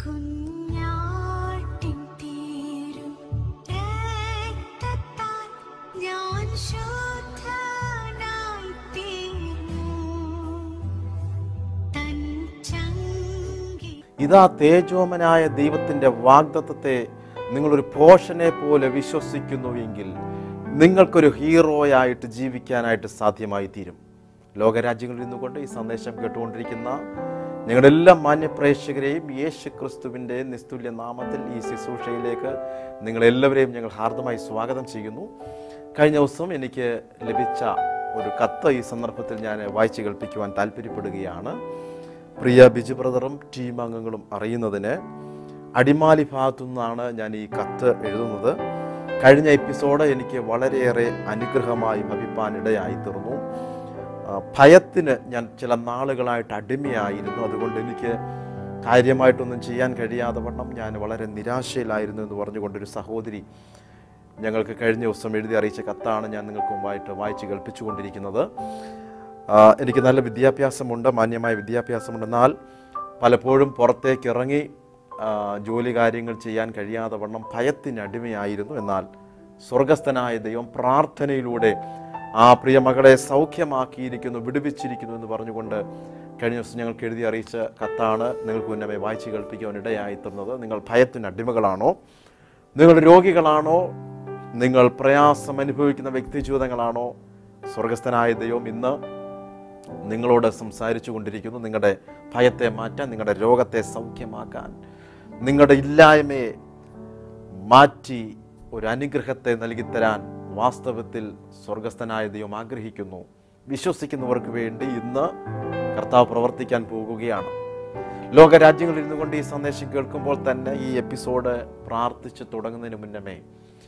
കുഞ്ഞാട്ടിൻ തീരും രക്തത്താൽ ഞാൻ ശുദ്ധനായി തീർന്നു തൻ ചങ്കി ഇതാ തേജോമനായ ദൈവത്തിൻ്റെ വാഗ്ദത്തത്തെ നിങ്ങളൊരു പോഷനെ പോലെ വിശ്വസിക്കുന്നുവെങ്കിൽ നിങ്ങൾക്കൊരു ഹീറോയായിട്ട് ജീവിക്കാനായിട്ട് സാധ്യമായി തീരും ലോകരാജ്യങ്ങളിൽ നിന്നുകൊണ്ട് ഈ സന്ദേശം കേട്ടുകൊണ്ടിരിക്കുന്ന ഞങ്ങളുടെ എല്ലാ മാന്യപ്രേക്ഷകരെയും യേശു ക്രിസ്തുവിൻ്റെ നിസ്തുല്യ നാമത്തിൽ ഈ ശുശ്രൂഷയിലേക്ക് നിങ്ങളെല്ലാവരെയും ഞങ്ങൾ ഹാർദമായി സ്വാഗതം ചെയ്യുന്നു കഴിഞ്ഞ ദിവസം എനിക്ക് ലഭിച്ച ഒരു കത്ത് ഈ സന്ദർഭത്തിൽ ഞാൻ വായിച്ചു കേൾപ്പിക്കുവാൻ താല്പര്യപ്പെടുകയാണ് പ്രിയ ബിജു ബ്രദറും ടീം അംഗങ്ങളും അറിയുന്നതിന് അടിമാലി ഭാഗത്തു നിന്നാണ് ഞാൻ ഈ കത്ത് എഴുതുന്നത് കഴിഞ്ഞ എപ്പിസോഡ് എനിക്ക് വളരെയേറെ അനുഗ്രഹമായി ഭവിപ്പാനിടയായി തീർന്നു ആ, ഭയത്തിന് ഞാൻ ചില നാളുകളായിട്ട് അടിമയായിരുന്നു അതുകൊണ്ട് എനിക്ക് കാര്യമായിട്ടൊന്നും ചെയ്യാൻ കഴിയാതെ വണ്ണം ഞാൻ വളരെ നിരാശയിലായിരുന്നു എന്ന് പറഞ്ഞുകൊണ്ടൊരു സഹോദരി ഞങ്ങൾക്ക് കഴിഞ്ഞ ദിവസം എഴുതി അറിയിച്ച കത്താണ് ഞാൻ നിങ്ങൾക്ക് മുമ്പായിട്ട് വായിച്ച് കേൾപ്പിച്ചുകൊണ്ടിരിക്കുന്നത് ആ, എനിക്ക് നല്ല വിദ്യാഭ്യാസമുണ്ട് മാന്യമായ വിദ്യാഭ്യാസമുണ്ട് എന്നാൽ പലപ്പോഴും പുറത്തേക്ക് ഇറങ്ങി ആ, ജോലി കാര്യങ്ങൾ ചെയ്യാൻ കഴിയാതെ വണ്ണം ഭയത്തിന് അടിമയായിരുന്നു എന്നാൽ സ്വർഗസ്ഥനായ ദൈവം പ്രാർത്ഥനയിലൂടെ ആ പ്രിയ മകളെ സൗഖ്യമാക്കിയിരിക്കുന്നു വിടുവിച്ചിരിക്കുന്നു എന്ന് പറഞ്ഞുകൊണ്ട് കഴിഞ്ഞ ദിവസം ഞങ്ങൾക്ക് എഴുതി അറിയിച്ച കത്താണ് നിങ്ങൾക്ക് മുന്നമേ വായിച്ച് കേൾപ്പിക്കുവാൻ ഇടയായി തന്നത് നിങ്ങൾ ഭയത്തിന് അടിമകളാണോ നിങ്ങൾ രോഗികളാണോ നിങ്ങൾ പ്രയാസം അനുഭവിക്കുന്ന വ്യക്തി ജീവിതങ്ങളാണോ സ്വർഗസ്ഥനായ ദൈവം ഇന്ന് നിങ്ങളോട് സംസാരിച്ചു കൊണ്ടിരിക്കുന്നു നിങ്ങളുടെ ഭയത്തെ മാറ്റാൻ നിങ്ങളുടെ രോഗത്തെ സൗഖ്യമാക്കാൻ നിങ്ങളുടെ ഇല്ലായ്മയെ മാറ്റി ഒരു അനുഗ്രഹത്തെ നൽകിത്തരാൻ വാസ്തവത്തിൽ സ്വർഗസ്ഥനായ ദൈവം ആഗ്രഹിക്കുന്നു വിശ്വസിക്കുന്നവർക്ക് വേണ്ടി ഇന്ന് കർത്താവ് പ്രവർത്തിക്കാൻ പോകുകയാണ് ലോകരാജ്യങ്ങളിൽ ഇരുന്നു കൊണ്ട് ഈ സന്ദേശം കേൾക്കുമ്പോൾ തന്നെ ഈ എപ്പിസോഡ് പ്രാർത്ഥിച്ച് തുടങ്ങുന്നതിന് മുന്നമേ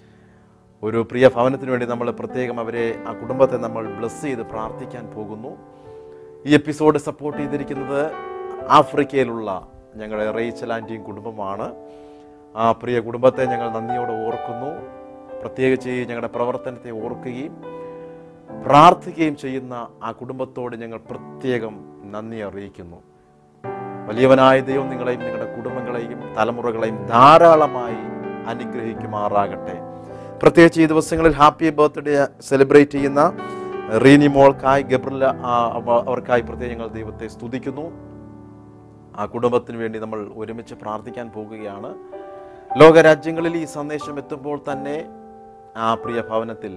ഒരു പ്രിയ ഭവനത്തിന് വേണ്ടി നമ്മൾ പ്രത്യേകം അവരെ ആ കുടുംബത്തെ നമ്മൾ ബ്ലസ് ചെയ്ത് പ്രാർത്ഥിക്കാൻ പോകുന്നു ഈ എപ്പിസോഡ് സപ്പോർട്ട് ചെയ്തിരിക്കുന്നത് ആഫ്രിക്കയിലുള്ള ഞങ്ങളുടെ റേച്ചൽ ആൻറ്റിയും കുടുംബമാണ് ആ പ്രിയ കുടുംബത്തെ ഞങ്ങൾ നന്ദിയോടെ ഓർക്കുന്നു പ്രത്യേകിച്ച് ഈ ഞങ്ങളുടെ പ്രവർത്തനത്തെ ഓർക്കുകയും പ്രാർത്ഥിക്കുകയും ചെയ്യുന്ന ആ കുടുംബത്തോട് ഞങ്ങൾ പ്രത്യേകം നന്ദി അറിയിക്കുന്നു വലിയവനായ ദൈവം നിങ്ങളെയും നിങ്ങളുടെ കുടുംബങ്ങളെയും തലമുറകളെയും ധാരാളമായി അനുഗ്രഹിക്കുമാറാകട്ടെ പ്രത്യേകിച്ച് ഈ ദിവസങ്ങളിൽ ഹാപ്പി ബർത്ത്ഡേ സെലിബ്രേറ്റ് ചെയ്യുന്ന റീനി മോൾക്കായി ഗബ്രില ആ, അവ- അവർക്കായി പ്രത്യേകം ഞങ്ങൾ ദൈവത്തെ സ്തുതിക്കുന്നു ആ കുടുംബത്തിന് വേണ്ടി നമ്മൾ ഒരുമിച്ച് പ്രാർത്ഥിക്കാൻ പോകുകയാണ് ലോകരാജ്യങ്ങളിൽ ഈ സന്ദേശം എത്തുമ്പോൾ തന്നെ ആ പ്രിയ ഭവനത്തിൽ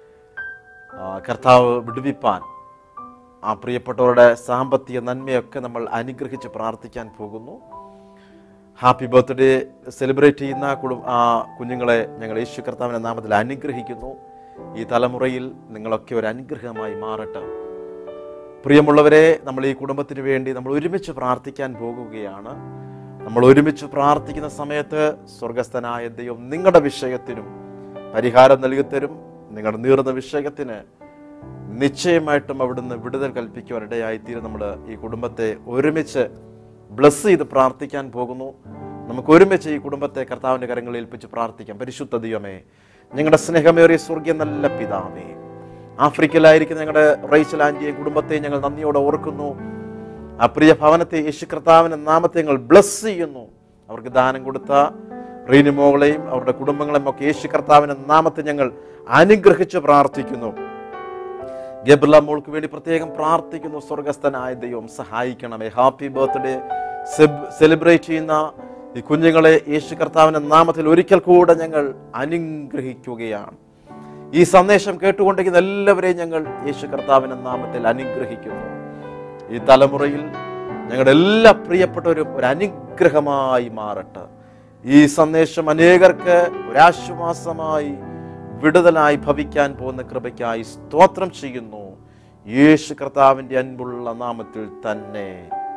ആ, കർത്താവ് വിടുവിപ്പാൻ ആ പ്രിയപ്പെട്ടവരുടെ സാമ്പത്തിക നന്മയൊക്കെ നമ്മൾ അനുഗ്രഹിച്ച് പ്രാർത്ഥിക്കാൻ പോകുന്നു ഹാപ്പി ബർത്ത്ഡേ സെലിബ്രേറ്റ് ചെയ്യുന്ന കുടും ആ കുഞ്ഞുങ്ങളെ ഞങ്ങൾ യേശു കർത്താവിൻ്റെ നാമത്തിൽ അനുഗ്രഹിക്കുന്നു ഈ തലമുറയിൽ നിങ്ങളൊക്കെ ഒരു അനുഗ്രഹമായി മാറട്ടെ പ്രിയമുള്ളവരെ നമ്മൾ ഈ കുടുംബത്തിന് വേണ്ടി നമ്മൾ ഒരുമിച്ച് പ്രാർത്ഥിക്കാൻ പോകുകയാണ് നമ്മൾ ഒരുമിച്ച് പ്രാർത്ഥിക്കുന്ന സമയത്ത് സ്വർഗസ്ഥനായ ദൈവം നിങ്ങളുടെ വിഷയത്തിനും പരിഹാരം നൽകിത്തരും നിങ്ങളുടെ നീറുന്ന വിഷയത്തിന് നിശ്ചയമായിട്ടും അവിടുന്ന് വിടുതൽ കൽപ്പിക്കുവാൻ ഇടയായിത്തീരും നമ്മൾ ഈ കുടുംബത്തെ ഒരുമിച്ച് ബ്ലസ് ചെയ്ത് പ്രാർത്ഥിക്കാൻ പോകുന്നു നമുക്ക് ഒരുമിച്ച് ഈ കുടുംബത്തെ കർത്താവിൻ്റെ കരങ്ങളിൽ ഏൽപ്പിച്ച് പ്രാർത്ഥിക്കാം പരിശുദ്ധ ദൈവമേ ഞങ്ങളുടെ സ്നേഹമേറിയ സ്വർഗീയ നല്ല പിതാവേ ആഫ്രിക്കയിലായിരിക്കുന്ന ഞങ്ങളുടെ റൈച്ചൽ ആൻറ്റിയെയും കുടുംബത്തെയും ഞങ്ങൾ നന്ദിയോടെ ഓർക്കുന്നു ആ പ്രിയ ഭവനത്തെ യേശു കർത്താവിൻ്റെ നാമത്തെ ഞങ്ങൾ ബ്ലസ് ചെയ്യുന്നു അവർക്ക് ദാനം കൊടുത്ത റീനിമോകളെയും അവരുടെ കുടുംബങ്ങളെയും ഒക്കെ യേശു കർത്താവിൻ്റെ നാമത്തെ ഞങ്ങൾ അനുഗ്രഹിച്ച് പ്രാർത്ഥിക്കുന്നു ഗബ്രില മോൾക്ക് വേണ്ടി പ്രത്യേകം പ്രാർത്ഥിക്കുന്നു സ്വർഗസ്ഥനായ ദൈവം സഹായിക്കണമേ ഹാപ്പി ബർത്ത്ഡേ സെലിബ്രേറ്റ് ചെയ്യുന്ന ഈ കുഞ്ഞുങ്ങളെ യേശു കർത്താവിൻ്റെ നാമത്തിൽ ഒരിക്കൽ കൂടെ ഞങ്ങൾ അനുഗ്രഹിക്കുകയാണ് ഈ സന്ദേശം കേട്ടുകൊണ്ടിരിക്കുന്ന എല്ലാവരെയും ഞങ്ങൾ യേശു കർത്താവിൻ്റെ നാമത്തിൽ അനുഗ്രഹിക്കുന്നു ഈ തലമുറയിൽ ഞങ്ങളുടെ എല്ലാ പ്രിയപ്പെട്ടവരും ഒരു അനുഗ്രഹമായി മാറട്ടെ ഈ സന്ദേശം അനേകർക്ക് ഒരാശ്വാസമായി വിടുതലായി ഭവിക്കാൻ പോകുന്ന കൃപയ്ക്കായി സ്തോത്രം ചെയ്യുന്നു യേശു കർത്താവിൻ്റെ അൻപുള്ള നാമത്തിൽ തന്നെ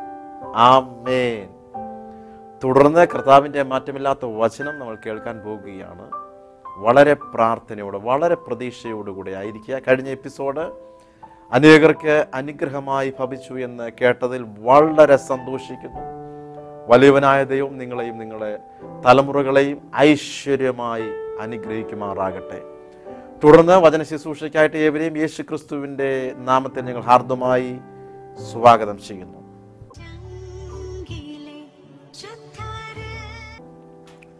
ആമേൻ തുടർന്ന് കർത്താവിൻ്റെ മാറ്റമില്ലാത്ത വചനം നമ്മൾ കേൾക്കാൻ പോകുകയാണ് വളരെ പ്രാർത്ഥനയോടെ വളരെ പ്രതീക്ഷയോടുകൂടി ആയിരിക്കുക കഴിഞ്ഞ എപ്പിസോഡ് അനേകർക്ക് അനുഗ്രഹമായി ഭവിച്ചു എന്ന് കേട്ടതിൽ വളരെ സന്തോഷിക്കുന്നു വലിയവനായ ദൈവം നിങ്ങളെയും നിങ്ങളെ തലമുറകളെയും ഐശ്വര്യമായി അനുഗ്രഹിക്കുമാറാകട്ടെ തുടർന്ന് വചന ശുശ്രൂഷയ്ക്കായിട്ട് ഏവരെയും യേശു ക്രിസ്തുവിൻ്റെ നാമത്തിൽ ഞങ്ങൾ ഹാർദമായി സ്വാഗതം ചെയ്യുന്നു ചങ്കിലെ ശുദ്ധരക്തത്താൽ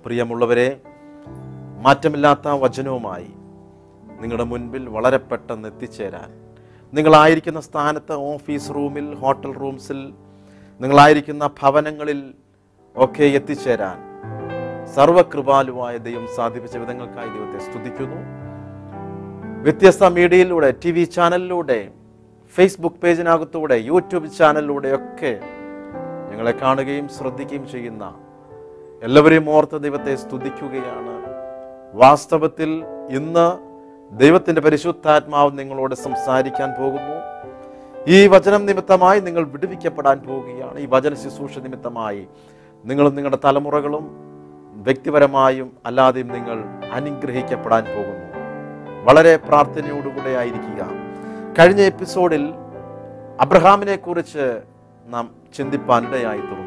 പ്രിയമുള്ളവരെ മാറ്റമില്ലാത്ത വചനവുമായി നിങ്ങളുടെ മുൻപിൽ വളരെ പെട്ടെന്ന് എത്തിച്ചേരാൻ നിങ്ങളായിരിക്കുന്ന സ്ഥാനത്ത് ഓഫീസ് റൂമിൽ ഹോട്ടൽ റൂംസിൽ നിങ്ങളായിരിക്കുന്ന ഭവനങ്ങളിൽ ഒക്കെ എത്തിച്ചേരാൻ സർവകൃപാലുവായ ദൈവം സാധിപ്പിച്ച വിധങ്ങൾക്കായി ദൈവത്തെ സ്തുതിക്കുന്നു വ്യത്യസ്ത മീഡിയയിലൂടെ ടി വി ചാനലിലൂടെ ഫേസ്ബുക്ക് പേജിനകത്തൂടെ യൂട്യൂബ് ചാനലിലൂടെ ഒക്കെ ഞങ്ങളെ കാണുകയും ശ്രദ്ധിക്കുകയും ചെയ്യുന്ന എല്ലാവരെയും ഓർത്ത് ദൈവത്തെ സ്തുതിക്കുകയാണ് വാസ്തവത്തിൽ ഇന്ന് ദൈവത്തിൻ്റെ പരിശുദ്ധാത്മാവ് നിങ്ങളോട് സംസാരിക്കാൻ പോകുന്നു ഈ വചനം നിമിത്തമായി നിങ്ങൾ വിടുവിക്കപ്പെടാൻ പോവുകയാണ് ഈ വചന ശുശ്രൂഷ നിമിത്തമായി നിങ്ങളും നിങ്ങളുടെ തലമുറകളും വ്യക്തിപരമായും അല്ലാതെയും നിങ്ങൾ അനുഗ്രഹിക്കപ്പെടാൻ പോകുന്നു വളരെ പ്രാർത്ഥനയോടുകൂടെ ആയിരിക്കുക കഴിഞ്ഞ എപ്പിസോഡിൽ അബ്രഹാമിനെ കുറിച്ച് നാം ചിന്തിപ്പാൻ ഇടയായി തീർന്നു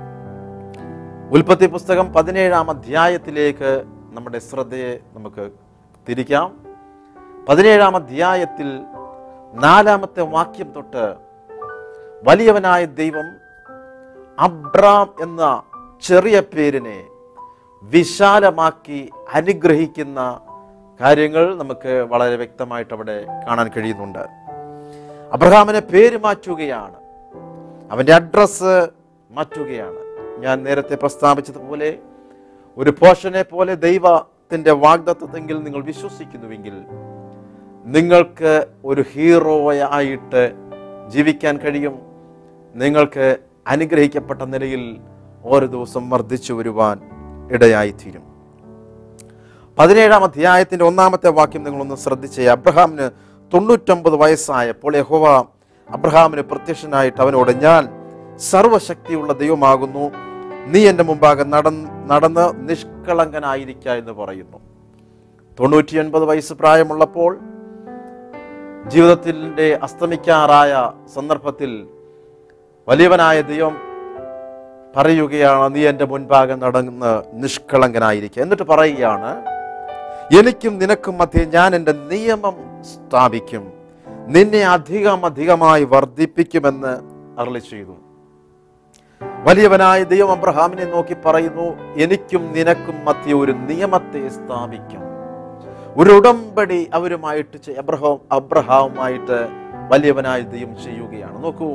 ഉൽപ്പത്തി പുസ്തകം പതിനേഴാം അധ്യായത്തിലേക്ക് നമ്മുടെ ശ്രദ്ധയെ നമുക്ക് തിരിക്കാം പതിനേഴാം അധ്യായത്തിൽ നാലാമത്തെ വാക്യം തൊട്ട് വലിയവനായ ദൈവം അബ്രാം എന്ന ചെറിയ പേരിനെ വിശാലമാക്കി അനുഗ്രഹിക്കുന്ന കാര്യങ്ങൾ നമുക്ക് വളരെ വ്യക്തമായിട്ട് അവിടെ കാണാൻ കഴിയുന്നുണ്ട് അബ്രഹാമിനെ പേര് മാറ്റുകയാണ് അവൻ്റെ അഡ്രസ്സ് മാറ്റുകയാണ് ഞാൻ നേരത്തെ പ്രസ്താവിച്ചതുപോലെ ഒരു പോഷനെ പോലെ ദൈവത്തിൻ്റെ വാഗ്ദത്വത്തെങ്കിൽ നിങ്ങൾ വിശ്വസിക്കുന്നുവെങ്കിൽ നിങ്ങൾക്ക് ഒരു ഹീറോയായിട്ട് ജീവിക്കാൻ കഴിയും നിങ്ങൾക്ക് അനുഗ്രഹിക്കപ്പെട്ട നിലയിൽ ഓരോ ദിവസം വർദ്ധിച്ചു വരുവാൻ ഇടയായിത്തീരും പതിനേഴാം അധ്യായത്തിന്റെ ഒന്നാമത്തെ വാക്യം നിങ്ങളൊന്ന് ശ്രദ്ധിച്ചേ അബ്രഹാമിന് തൊണ്ണൂറ്റൊമ്പത് വയസ്സായപ്പോൾ യഹോവ അബ്രഹാമിന് പ്രത്യക്ഷനായിട്ട് അവനോട് ഞാൻ സർവശക്തിയുള്ള ദൈവമാകുന്നു നീ എൻ്റെ മുമ്പാകെ നടന്ന് നടന്ന് നിഷ്കളങ്കനായിരിക്ക എന്ന് പറയുന്നു തൊണ്ണൂറ്റിയൊൻപത് വയസ്സ് പ്രായമുള്ളപ്പോൾ ജീവിതത്തിൻ്റെ അസ്തമിക്കാറായ സന്ദർഭത്തിൽ വലിയവനായ ദൈവം പറയുകയാണ് നീ എൻ്റെ മുൻപാകെ നടന്ന് നിഷ്കളങ്കനായിരിക്കുക എന്നിട്ട് പറയുകയാണ് എനിക്കും നിനക്കും മധ്യേ ഞാൻ എൻ്റെ നിയമം സ്ഥാപിക്കും നിന്നെ അധികം അധികമായി വർദ്ധിപ്പിക്കുമെന്ന് അരളി ചെയ്തു വലിയവനായ ദൈവം അബ്രഹാമിനെ നോക്കി പറയുന്നു എനിക്കും നിനക്കും മധ്യ ഒരു നിയമത്തെ സ്ഥാപിക്കും ഒരു ഉടമ്പടി അവരുമായിട്ട് ചെയ്- അബ്രഹാം അബ്രഹാവുമായിട്ട് വലിയവനായ ദൈവം ചെയ്യുകയാണ് നോക്കൂ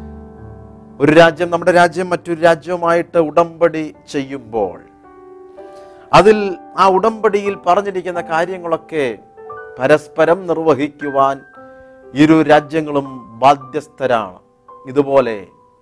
ഒരു രാജ്യം നമ്മുടെ രാജ്യം മറ്റൊരു രാജ്യവുമായിട്ട് ഉടമ്പടി ചെയ്യുമ്പോൾ അതിൽ ആ ഉടമ്പടിയിൽ പറഞ്ഞിരിക്കുന്ന കാര്യങ്ങളൊക്കെ പരസ്പരം നിർവഹിക്കുവാൻ ഇരു രാജ്യങ്ങളും ബാധ്യസ്ഥരാണ് ഇതുപോലെ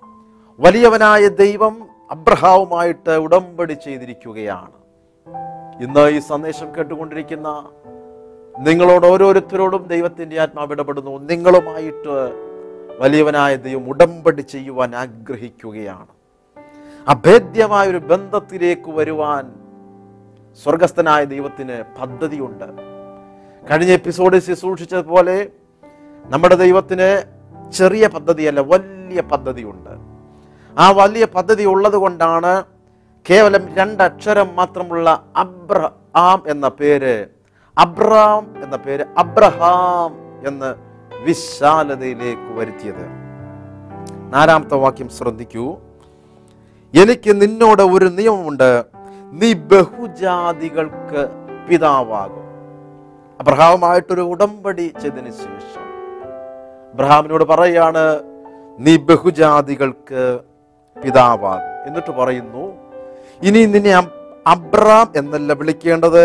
വലിയവനായ ദൈവം അബ്രഹാവുമായിട്ട് ഉടമ്പടി ചെയ്തിരിക്കുകയാണ് ഇന്ന് ഈ സന്ദേശം കേട്ടുകൊണ്ടിരിക്കുന്ന നിങ്ങളോട് ഓരോരുത്തരോടും ദൈവത്തിൻ്റെ ആത്മാവ് ഇടപെടുന്നു നിങ്ങളുമായിട്ട് വലിയവനായ ദൈവം ഉടമ്പടി ചെയ്യുവാൻ ആഗ്രഹിക്കുകയാണ് അഭേദ്യമായ ഒരു ബന്ധത്തിലേക്ക് വരുവാൻ സ്വർഗസ്ഥനായ ദൈവത്തിന് പദ്ധതിയുണ്ട് കഴിഞ്ഞ എപ്പിസോഡിൽ ശുശ്രൂഷിച്ചതുപോലെ നമ്മുടെ ദൈവത്തിന് ചെറിയ പദ്ധതിയല്ല വലിയ പദ്ധതിയുണ്ട് ആ വലിയ പദ്ധതി ഉള്ളത് കൊണ്ടാണ് കേവലം രണ്ടക്ഷരം മാത്രമുള്ള അബ്രഹാം എന്ന പേര് അബ്രാം എന്ന പേര് അബ്രഹാം എന്ന് വിശാലതയിലേക്ക് വരുത്തിയത് നാലാമത്തെ വാക്യം ശ്രദ്ധിക്കൂ എനിക്ക് നിന്നോട് ഒരു നിയമമുണ്ട് നീ ബഹുജാതികൾക്ക് പിതാവാകും അബ്രഹാവുമായിട്ടൊരു ഉടമ്പടി ചെയ്തതിന് ശേഷം അബ്രഹാമിനോട് പറയാണ് നീ ബഹുജാതികൾക്ക് പിതാവാകും എന്നിട്ട് പറയുന്നു ഇനി നിന്നെ അബ്- അബ്രാം എന്നല്ല വിളിക്കേണ്ടത്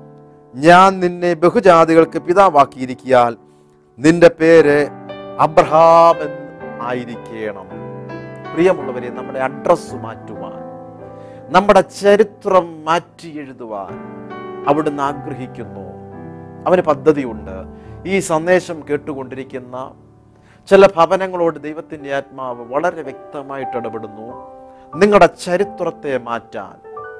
ഞാൻ നിന്നെ ബഹുജാതികൾക്ക് പിതാവാക്കിയിരിക്കിയാൽ നിന്റെ പേര് അബ്രഹാം എന്ന് ആയിരിക്കണം പ്രിയമുള്ളവരെ നമ്മുടെ അഡ്രസ്സ് മാറ്റുവാൻ നമ്മുടെ ചരിത്രം മാറ്റി എഴുതുവാൻ അവിടുന്ന് ആഗ്രഹിക്കുന്നു അവന് പദ്ധതിയുണ്ട് ഈ സന്ദേശം കേട്ടുകൊണ്ടിരിക്കുന്ന ചില ഭവനങ്ങളോട് ദൈവത്തിൻ്റെ ആത്മാവ് വളരെ വ്യക്തമായിട്ട് ഇടപെടുന്നു നിങ്ങളുടെ ചരിത്രത്തെ മാറ്റാൻ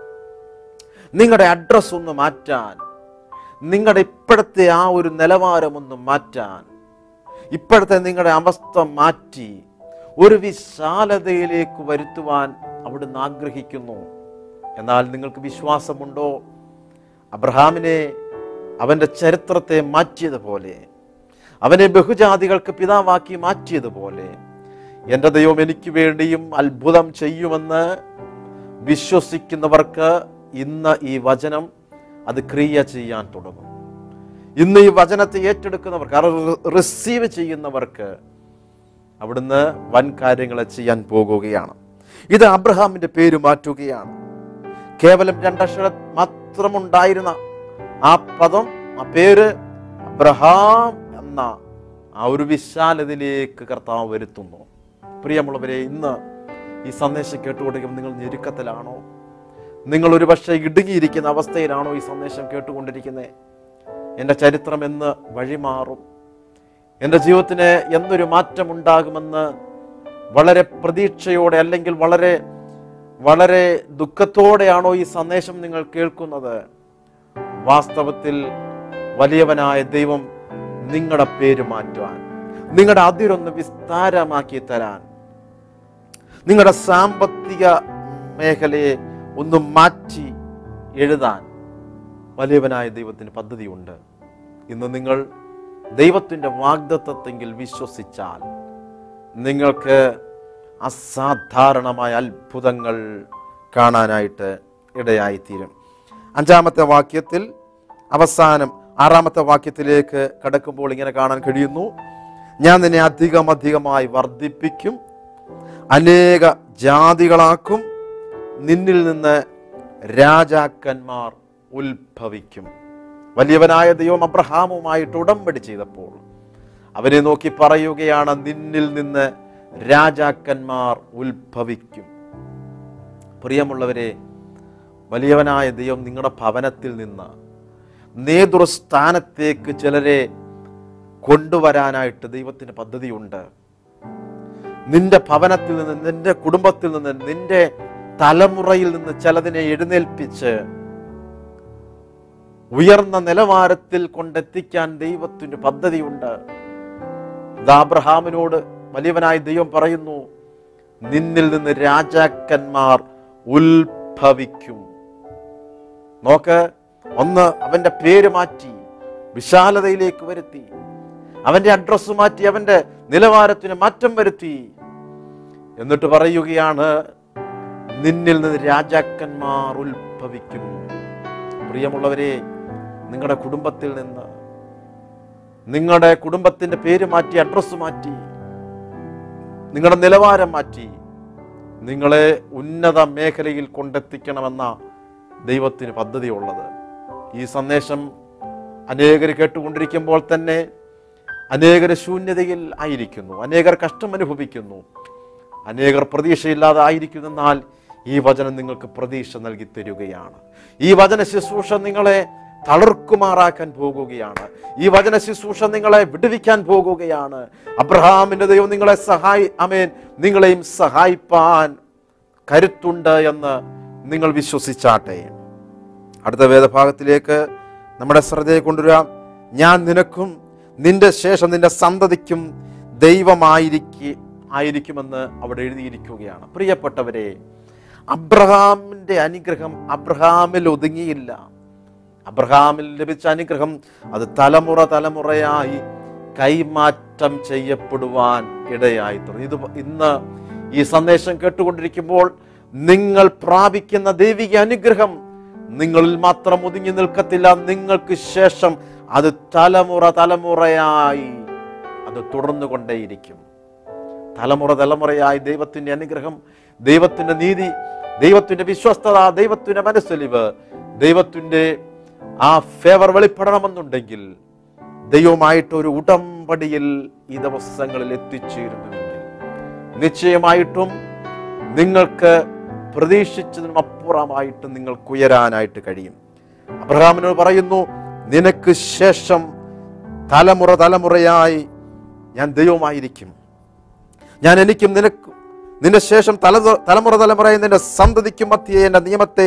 നിങ്ങളുടെ അഡ്രസ്സ് ഒന്ന് മാറ്റാൻ നിങ്ങളുടെ ഇപ്പോഴത്തെ ആ ഒരു നിലവാരം ഒന്ന് മാറ്റാൻ ഇപ്പോഴത്തെ നിങ്ങളുടെ അവസ്ഥ മാറ്റി ഒരു വിശാലതയിലേക്ക് വരുത്തുവാൻ അവിടുന്ന് ആഗ്രഹിക്കുന്നു എന്നാൽ നിങ്ങൾക്ക് വിശ്വാസമുണ്ടോ അബ്രഹാമിനെ അവൻ്റെ ചരിത്രത്തെ മാറ്റിയതുപോലെ അവനെ ബഹുജാതികൾക്ക് പിതാവാക്കി മാറ്റിയതുപോലെ എൻ്റെ ദൈവം എനിക്ക് വേണ്ടിയും അത്ഭുതം ചെയ്യുമെന്ന് വിശ്വസിക്കുന്നവർക്ക് ഇന്ന് ഈ വചനം അത് ക്രിയ ചെയ്യാൻ തുടങ്ങും ഇന്ന് ഈ വചനത്തെ ഏറ്റെടുക്കുന്നവർക്ക് അത് റിസീവ് ചെയ്യുന്നവർക്ക് അവിടുന്ന് വൻ കാര്യങ്ങളെ ചെയ്യാൻ പോകുകയാണ് ഇത് അബ്രഹാമിന്റെ പേര് മാറ്റുകയാണ് കേവലം രണ്ടക്ഷരം മാത്രമുണ്ടായിരുന്ന ആ പദം ആ പേര് അബ്രഹാം എന്ന ആ ഒരു വിശാലതയിലേക്ക് കർത്താവ് വരുത്തുന്നു പ്രിയമുള്ളവരെ ഇന്ന് ഈ സന്ദേശം കേട്ടുകൊണ്ടിരിക്കുമ്പോൾ നിങ്ങൾ ഞെരുക്കത്തിലാണോ നിങ്ങൾ ഒരു പക്ഷേ ഇടുങ്ങിയിരിക്കുന്ന അവസ്ഥയിലാണോ ഈ സന്ദേശം കേട്ടുകൊണ്ടിരിക്കുന്നത് എൻ്റെ ചരിത്രം എന്ന് വഴിമാറും എൻ്റെ ജീവിതത്തിന് എന്നൊരു മാറ്റമുണ്ടാകുമെന്ന് വളരെ പ്രതീക്ഷയോടെ അല്ലെങ്കിൽ വളരെ വളരെ ദുഃഖത്തോടെയാണോ ഈ സന്ദേശം നിങ്ങൾ കേൾക്കുന്നത് വാസ്തവത്തിൽ വലിയവനായ ദൈവം നിങ്ങളുടെ പേര് മാറ്റുവാൻ നിങ്ങളുടെ അതിരൊന്ന് വിസ്താരമാക്കി തരാൻ നിങ്ങളുടെ സാമ്പത്തിക മേഖലയെ ഒന്ന് മാറ്റി എഴുതാൻ വലിയവനായ ദൈവത്തിന് പദ്ധതിയുണ്ട് ഇന്ന് നിങ്ങൾ ദൈവത്തിൻ്റെ വാഗ്ദത്വത്തെങ്കിൽ വിശ്വസിച്ചാൽ നിങ്ങൾക്ക് അസാധാരണമായ അത്ഭുതങ്ങൾ കാണാനായിട്ട് ഇടയായിത്തീരും അഞ്ചാമത്തെ വാക്യത്തിൽ അവസാനം ആറാമത്തെ വാക്യത്തിലേക്ക് കടക്കുമ്പോൾ ഇങ്ങനെ കാണാൻ കഴിയുന്നു ഞാൻ നിന്നെ അധികം അധികമായി വർദ്ധിപ്പിക്കും അനേക ജാതികളാക്കും നിന്നിൽ നിന്ന് രാജാക്കന്മാർ ഉത്ഭവിക്കും വലിയവനായ ദൈവം അബ്രഹാമുമായിട്ട് ഉടമ്പടി ചെയ്തപ്പോൾ അവനെ നോക്കി പറയുകയാണ് നിന്നിൽ നിന്ന് രാജാക്കന്മാർ ഉത്ഭവിക്കും പ്രിയമുള്ളവരെ വലിയവനായ ദൈവം നിങ്ങളുടെ ഭവനത്തിൽ നിന്ന് നേതൃസ്ഥാനത്തേക്ക് ചിലരെ കൊണ്ടുവരാനായിട്ട് ദൈവത്തിന് പദ്ധതിയുണ്ട് നിന്റെ ഭവനത്തിൽ നിന്ന് നിന്റെ കുടുംബത്തിൽ നിന്ന് നിന്റെ തലമുറയിൽ നിന്ന് ചിലതിനെ എഴുന്നേൽപ്പിച്ച് ഉയർന്ന നിലവാരത്തിൽ കൊണ്ടെത്തിക്കാൻ ദൈവത്തിന് പദ്ധതിയുണ്ട് ഇത് അബ്രഹാമിനോട് വലിയവനായ ദൈവം പറയുന്നു നിന്നിൽ നിന്ന് രാജാക്കന്മാർ ഉത്ഭവിക്കും നോക്ക് ഒന്ന് അവന്റെ പേര് മാറ്റി വിശാലതയിലേക്ക് വരുത്തി അവന്റെ അഡ്രസ്സ് മാറ്റി അവന്റെ നിലവാരത്തിന് മാറ്റം വരുത്തി എന്നിട്ട് പറയുകയാണ് നിന്നിൽ നിന്ന് രാജാക്കന്മാർ ഉത്ഭവിക്കും പ്രിയമുള്ളവരെ നിങ്ങളുടെ കുടുംബത്തിൽ നിന്ന് നിങ്ങളുടെ കുടുംബത്തിന്റെ പേര് മാറ്റി അഡ്രസ്സ് മാറ്റി നിങ്ങളുടെ നിലവാരം മാറ്റി നിങ്ങളെ ഉന്നത മേഖലയിൽ കൊണ്ടെത്തിക്കണമെന്ന ദൈവത്തിന് പദ്ധതിയുള്ളത് ഈ സന്ദേശം അനേകർ കേട്ടുകൊണ്ടിരിക്കുമ്പോൾ തന്നെ അനേകർ ശൂന്യതയിൽ ആയിരിക്കുന്നു അനേകർ കഷ്ടം അനുഭവിക്കുന്നു അനേകർ പ്രതീക്ഷയില്ലാതെ ആയിരിക്കുന്നെന്നാൽ ഈ വചനം നിങ്ങൾക്ക് പ്രതീക്ഷ നൽകി തരികയാണ് ഈ വചന ശുശ്രൂഷ നിങ്ങളെ തളർക്കുമാറാക്കാൻ പോകുകയാണ് ഈ വചന ശുശ്രൂഷ നിങ്ങളെ വിടുവിക്കാൻ പോകുകയാണ് അബ്രഹാമിന്റെ ദൈവം നിങ്ങളെ സഹായി അമേൻ നിങ്ങളെയും സഹായിപ്പാൻ കരുത്തുണ്ട് എന്ന് നിങ്ങൾ വിശ്വസിച്ചാട്ടെ അടുത്ത വേദഭാഗത്തിലേക്ക് നമ്മുടെ ശ്രദ്ധയെ കൊണ്ടുവരാം ഞാൻ നിനക്കും നിന്റെ ശേഷം നിന്റെ സന്തതിക്കും ദൈവമായിരിക്കും ആയിരിക്കുമെന്ന് അവിടെ എഴുതിയിരിക്കുകയാണ് പ്രിയപ്പെട്ടവരെ അബ്രഹാമിന്റെ അനുഗ്രഹം അബ്രഹാമിൽ ഒതുങ്ങിയില്ല അബ്രഹാമിൽ ലഭിച്ച അനുഗ്രഹം അത് തലമുറ തലമുറയായി കൈമാറ്റം ചെയ്യപ്പെടുവാൻ ഇടയായി തുടങ്ങി ഇത് ഇന്ന് ഈ സന്ദേശം കേട്ടുകൊണ്ടിരിക്കുമ്പോൾ നിങ്ങൾ പ്രാപിക്കുന്ന ദൈവിക അനുഗ്രഹം നിങ്ങളിൽ മാത്രം ഒതുങ്ങി നിൽക്കത്തില്ല നിങ്ങൾക്ക് ശേഷം അത് തലമുറ തലമുറയായി അത് തുടർന്നു കൊണ്ടേയിരിക്കും തലമുറ തലമുറയായി ദൈവത്തിന്റെ അനുഗ്രഹം ദൈവത്തിന്റെ നീതി ദൈവത്തിന്റെ വിശ്വസ്തത ദൈവത്തിന്റെ മനസ്സലിവ് ദൈവത്തിന്റെ ആ ഫേവർ വെളിപ്പെടണമെന്നുണ്ടെങ്കിൽ ദൈവമായിട്ട് ഒരു ഉടമ്പടിയിൽ ഈ ദിവസങ്ങളിൽ എത്തിച്ചേരുന്നുവെങ്കിൽ നിശ്ചയമായിട്ടും നിങ്ങൾക്ക് പ്രതീക്ഷിച്ചതിനും അപ്പുറമായിട്ട് നിങ്ങൾക്ക് ഉയരാനായിട്ട് കഴിയും അബ്രഹാമിനോട് പറയുന്നു നിനക്ക് ശേഷം തലമുറ തലമുറയായി ഞാൻ ദൈവമായിരിക്കും ഞാൻ എനിക്കും നിനക്കും നിന്റെ ശേഷം തല തലമുറ തലമുറയായി നിന്റെ സന്തതിക്കും മധ്യേ എന്റെ നിയമത്തെ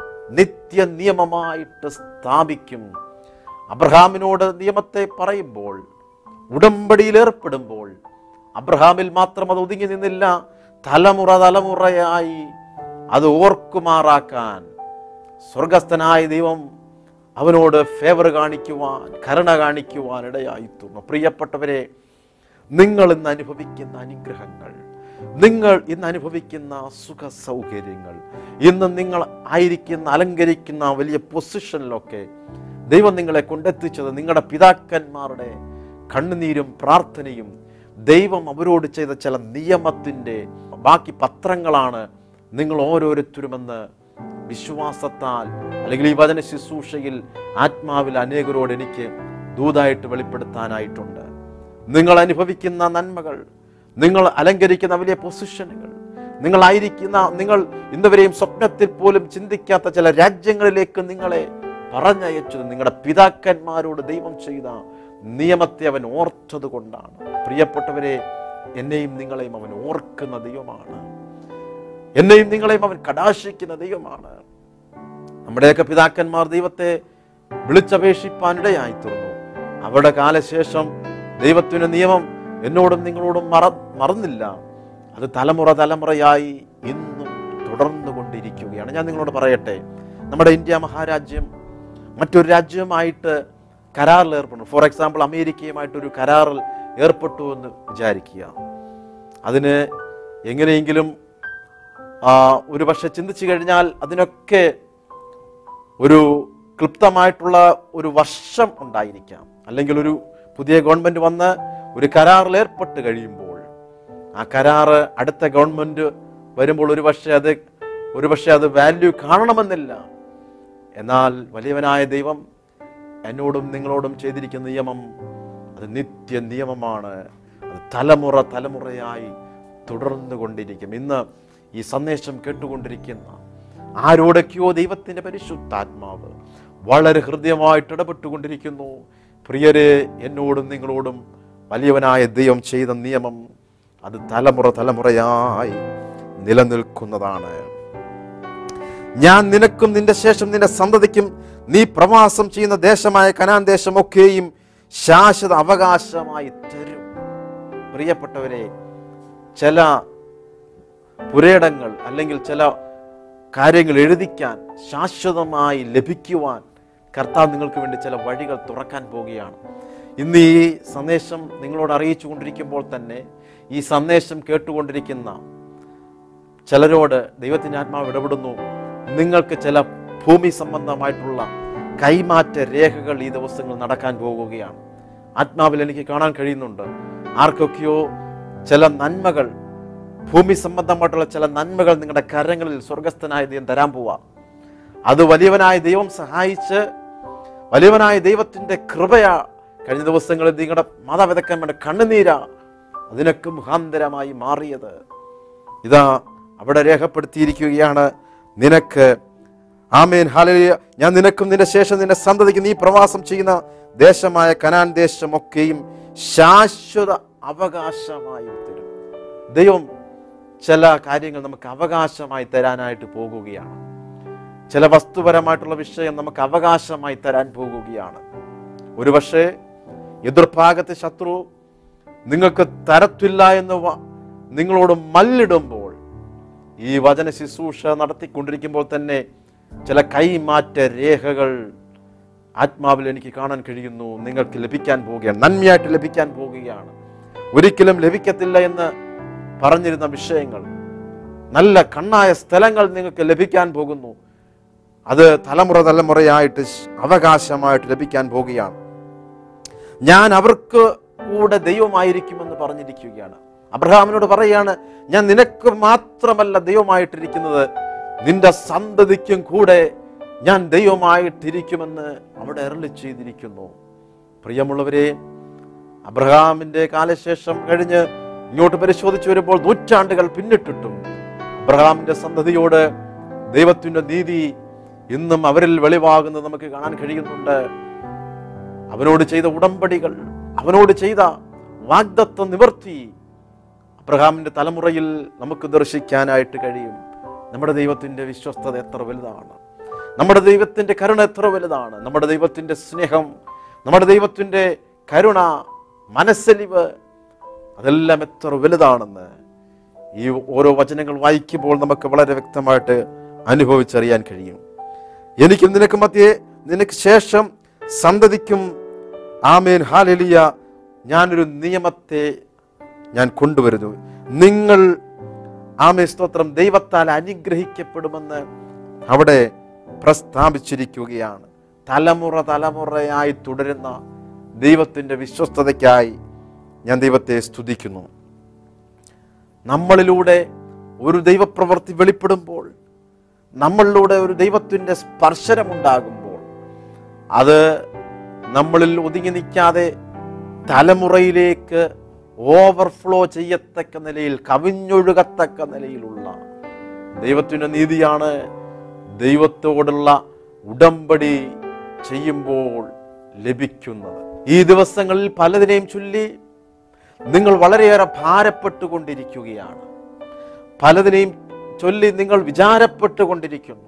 നിത്യ നിയമമായിട്ട് സ്ഥാപിക്കും അബ്രഹാമിനോട് നിയമത്തെ പറയുമ്പോൾ ഉടമ്പടിയിൽ ഏർപ്പെടുമ്പോൾ അബ്രഹാമിൽ മാത്രം അത് ഒതുങ്ങി നിന്നില്ല തലമുറ തലമുറയായി അത് ഓർക്കുമാറാക്കാൻ സ്വർഗസ്ഥനായ ദൈവം അവനോട് ഫേവർ കാണിക്കുവാൻ കരുണ കാണിക്കുവാൻ ഇടയായിത്തുന്നു പ്രിയപ്പെട്ടവരെ നിങ്ങൾ ഇന്ന് അനുഭവിക്കുന്ന അനുഗ്രഹങ്ങൾ നിങ്ങൾ ഇന്ന് അനുഭവിക്കുന്ന സുഖ സൗകര്യങ്ങൾ ഇന്ന് നിങ്ങൾ ആയിരിക്കുന്ന അലങ്കരിക്കുന്ന വലിയ പൊസിഷനിലൊക്കെ ദൈവം നിങ്ങളെ കൊണ്ടെത്തിച്ചത് നിങ്ങളുടെ പിതാക്കന്മാരുടെ കണ്ണുനീരും പ്രാർത്ഥനയും ദൈവം അവരോട് ചെയ്ത ചില നിയമത്തിൻ്റെ ബാക്കി പത്രങ്ങളാണ് നിങ്ങൾ ഓരോരുത്തരുമെന്ന് വിശ്വാസത്താൽ അല്ലെങ്കിൽ ഈ വചന ശുശ്രൂഷയിൽ ആത്മാവിൽ അനേകരോട് എനിക്ക് ദൂതായിട്ട് വെളിപ്പെടുത്താനായിട്ടുണ്ട് നിങ്ങൾ അനുഭവിക്കുന്ന നന്മകൾ നിങ്ങൾ അലങ്കരിക്കുന്ന വലിയ പൊസിഷനുകൾ നിങ്ങളായിരിക്കുന്ന നിങ്ങൾ ഇന്നുവരെയും സ്വപ്നത്തിൽ പോലും ചിന്തിക്കാത്ത ചില രാജ്യങ്ങളിലേക്ക് നിങ്ങളെ പറഞ്ഞയച്ചത് നിങ്ങളുടെ പിതാക്കന്മാരോട് ദൈവം ചെയ്ത നിയമത്തെ അവൻ ഓർത്തത് കൊണ്ടാണ് പ്രിയപ്പെട്ടവരെ എന്നെയും നിങ്ങളെയും അവൻ ഓർക്കുന്ന ദൈവമാണ് എന്നെയും നിങ്ങളെയും അവൻ കടാശിക്കുന്ന ദൈവമാണ് നമ്മുടെയൊക്കെ പിതാക്കന്മാർ ദൈവത്തെ വിളിച്ചപേക്ഷിപ്പാനിടയായി തീർന്നു അവരുടെ കാലശേഷം ദൈവത്തിന്റെ നിയമം എന്നോടും നിങ്ങളോടും മറ മറന്നില്ല അത് തലമുറ തലമുറയായി ഇന്നും തുടർന്നു കൊണ്ടിരിക്കുകയാണ് ഞാൻ നിങ്ങളോട് പറയട്ടെ നമ്മുടെ ഇന്ത്യ മഹാരാജ്യം മറ്റൊരു രാജ്യവുമായിട്ട് കരാറിൽ ഏർപ്പെടുന്നു ഫോർ എക്സാമ്പിൾ അമേരിക്കയുമായിട്ടൊരു കരാറിൽ ഏർപ്പെട്ടു എന്ന് വിചാരിക്കുക അതിന് എങ്ങനെയെങ്കിലും ആ, ഒരു പക്ഷെ ചിന്തിച്ചു കഴിഞ്ഞാൽ അതിനൊക്കെ ഒരു ക്ലിപ്തമായിട്ടുള്ള ഒരു വർഷം ഉണ്ടായിരിക്കാം അല്ലെങ്കിൽ ഒരു പുതിയ ഗവൺമെന്റ് വന്ന് ഒരു കരാറിൽ ഏർപ്പെട്ട് കഴിയുമ്പോൾ ആ കരാറ് അടുത്ത ഗവൺമെന്റ് വരുമ്പോൾ ഒരു പക്ഷേ അത് ഒരു പക്ഷേ അത് വാല്യൂ കാണണമെന്നില്ല എന്നാൽ വലിയവനായ ദൈവം എന്നോടും നിങ്ങളോടും ചെയ്തിരിക്കുന്ന നിയമം അത് നിത്യ നിയമമാണ് അത് തലമുറ തലമുറയായി തുടർന്നു കൊണ്ടിരിക്കും ഇന്ന് ഈ സന്ദേശം കേട്ടുകൊണ്ടിരിക്കുന്ന ആരോടൊക്കെയോ ദൈവത്തിന്റെ പരിശുദ്ധാത്മാവ് വളരെ ഹൃദയമായിട്ട് ഇടപെട്ടുകൊണ്ടിരിക്കുന്നു പ്രിയരെ എന്നോടും നിങ്ങളോടും വലിയവനായ ദൈവം ചെയ്ത നിയമം അത് തലമുറ തലമുറയായി നിലനിൽക്കുന്നതാണ് ഞാൻ നിനക്കും നിന്റെ ശേഷം നിന്റെ സന്തതിക്കും നീ പ്രവാസം ചെയ്യുന്ന ദേശമായ കനാൻ ദേശമൊക്കെയും ശാശ്വത അവകാശമായി തരും പ്രിയപ്പെട്ടവരെ ചില പുരയിടങ്ങൾ അല്ലെങ്കിൽ ചില കാര്യങ്ങൾ എഴുതിക്കാൻ ശാശ്വതമായി ലഭിക്കുവാൻ കർത്താവ് നിങ്ങൾക്ക് വേണ്ടി ചില വഴികൾ തുറക്കാൻ പോവുകയാണ് ഇന്ന് ഈ സന്ദേശം നിങ്ങളോട് അറിയിച്ചു കൊണ്ടിരിക്കുമ്പോൾ തന്നെ ഈ സന്ദേശം കേട്ടുകൊണ്ടിരിക്കുന്ന ചിലരോട് ദൈവത്തിൻ്റെ ആത്മാവ് ഇടപെടുന്നു നിങ്ങൾക്ക് ചില ഭൂമി സംബന്ധമായിട്ടുള്ള കൈമാറ്റ രേഖകൾ ഈ ദിവസങ്ങൾ നടക്കാൻ പോകുകയാണ് ആത്മാവിൽ എനിക്ക് കാണാൻ കഴിയുന്നുണ്ട് ആർക്കൊക്കെയോ ചില നന്മകൾ ഭൂമി സംബന്ധമായിട്ടുള്ള ചില നന്മകൾ നിങ്ങളുടെ കരങ്ങളിൽ സ്വർഗസ്ഥനായ ദൈവം തരാൻ പോവാ അത് വലിയവനായ ദൈവം സഹായിച്ച് വലിയവനായ ദൈവത്തിന്റെ കൃപയാ കഴിഞ്ഞ ദിവസങ്ങളിൽ നിങ്ങളുടെ മാതാപിതാക്കന്മാരുടെ കണ്ണുനീരാ അതിനൊക്കെ മുഖാന്തരമായി മാറിയത് ഇതാ അവിടെ രേഖപ്പെടുത്തിയിരിക്കുകയാണ് നിനക്ക് ആമേൻ ഹാലലിയ ഞാൻ നിനക്കും നിന്റെ ശേഷം നിന്റെ സന്തതിക്ക് നീ പ്രവാസം ചെയ്യുന്ന ദേശമായ കനാൻ ദേശമൊക്കെയും ശാശ്വത അവകാശമായി തരും ദൈവം ചില കാര്യങ്ങൾ നമുക്ക് അവകാശമായി തരാനായിട്ട് പോകുകയാണ് ചില വസ്തുപരമായിട്ടുള്ള വിഷയം നമുക്ക് അവകാശമായി തരാൻ പോകുകയാണ് ഒരുപക്ഷെ എതിർഭാഗത്തെ ശത്രു നിങ്ങൾക്ക് തരത്തില്ല എന്ന് വ- നിങ്ങളോട് മല്ലിടുമ്പോൾ ഈ വചന ശുശ്രൂഷ നടത്തിക്കൊണ്ടിരിക്കുമ്പോൾ തന്നെ ചില കൈമാറ്റ രേഖകൾ ആത്മാവിൽ എനിക്ക് കാണാൻ കഴിയുന്നു നിങ്ങൾക്ക് ലഭിക്കാൻ പോവുകയാണ് നന്മയായിട്ട് ലഭിക്കാൻ പോവുകയാണ് ഒരിക്കലും ലഭിക്കത്തില്ല എന്ന് പറഞ്ഞിരുന്ന വിഷയങ്ങൾ നല്ല കണ്ണായ സ്ഥലങ്ങൾ നിങ്ങൾക്ക് ലഭിക്കാൻ പോകുന്നു അത് തലമുറ തലമുറയായിട്ട് ശ്- അവകാശമായിട്ട് ലഭിക്കാൻ പോവുകയാണ് ഞാൻ അവർക്ക് കൂടെ ദൈവമായിരിക്കുമെന്ന് പറഞ്ഞിരിക്കുകയാണ് അബ്രഹാമിനോട് പറയുകയാണ് ഞാൻ നിനക്ക് മാത്രമല്ല ദൈവമായിട്ടിരിക്കുന്നത് നിന്റെ സന്തതിക്കും കൂടെ ഞാൻ ദൈവമായിട്ടിരിക്കുമെന്ന് അവിടെ അരളി ചെയ്തിരിക്കുന്നു പ്രിയമുള്ളവരെ അബ്രഹാമിന്റെ കാലശേഷം കഴിഞ്ഞ് ഇങ്ങോട്ട് പരിശോധിച്ചു വരുമ്പോൾ നൂറ്റാണ്ടുകൾ പിന്നിട്ടിട്ടും അബ്രഹാമിന്റെ സന്തതിയോട് ദൈവത്തിന്റെ നീതി ഇന്നും അവരിൽ വെളിവാകുന്നത് നമുക്ക് കാണാൻ കഴിയുന്നുണ്ട് അവനോട് ചെയ്ത ഉടമ്പടികൾ അവനോട് ചെയ്ത വാഗ്ദത്വ നിവർത്തി അബ്രഹാമിന്റെ തലമുറയിൽ നമുക്ക് ദർശിക്കാനായിട്ട് കഴിയും നമ്മുടെ ദൈവത്തിന്റെ വിശ്വസ്തത എത്ര വലുതാണ് നമ്മുടെ ദൈവത്തിന്റെ കരുണ എത്ര വലുതാണ് നമ്മുടെ ദൈവത്തിന്റെ സ്നേഹം നമ്മുടെ ദൈവത്തിന്റെ കരുണ മനസ്സലിവ് അതെല്ലാം എത്ര വലുതാണെന്ന് ഈ ഓരോ വചനങ്ങൾ വായിക്കുമ്പോൾ നമുക്ക് വളരെ വ്യക്തമായിട്ട് അനുഭവിച്ചറിയാൻ കഴിയും എനിക്കും നിനക്ക് മധ്യേ നിനക്ക് ശേഷം സന്തതിക്കും ആമേൻ ഹാലലിയ ഞാനൊരു നിയമത്തെ ഞാൻ കൊണ്ടുവരുന്നു നിങ്ങൾ ആമേ സ്തോത്രം ദൈവത്താൽ അനുഗ്രഹിക്കപ്പെടുമെന്ന് അവിടെ പ്രസ്താവിച്ചിരിക്കുകയാണ് തലമുറ തലമുറയായി തുടരുന്ന ദൈവത്തിൻ്റെ വിശ്വസ്തതയ്ക്കായി ഞാൻ ദൈവത്തെ സ്തുതിക്കുന്നു നമ്മളിലൂടെ ഒരു ദൈവപ്രവൃത്തി വെളിപ്പെടുമ്പോൾ നമ്മളിലൂടെ ഒരു ദൈവത്തിൻ്റെ സ്പർശനമുണ്ടാകുമ്പോൾ അത് നമ്മളിൽ ഒതുങ്ങി നിൽക്കാതെ തലമുറയിലേക്ക് ഓവർഫ്ലോ ചെയ്യത്തക്ക നിലയിൽ കവിഞ്ഞൊഴുകത്തക്ക നിലയിലുള്ള ദൈവത്തിൻ്റെ നീതിയാണ് ദൈവത്തോടുള്ള ഉടമ്പടി ചെയ്യുമ്പോൾ ലഭിക്കുന്നത് ഈ ദിവസങ്ങളിൽ പലതിനെയും ചൊല്ലി നിങ്ങൾ വളരെയേറെ ഭാരപ്പെട്ടുകൊണ്ടിരിക്കുകയാണ് പലതിനെയും ചൊല്ലി നിങ്ങൾ വിചാരപ്പെട്ടുകൊണ്ടിരിക്കുന്നു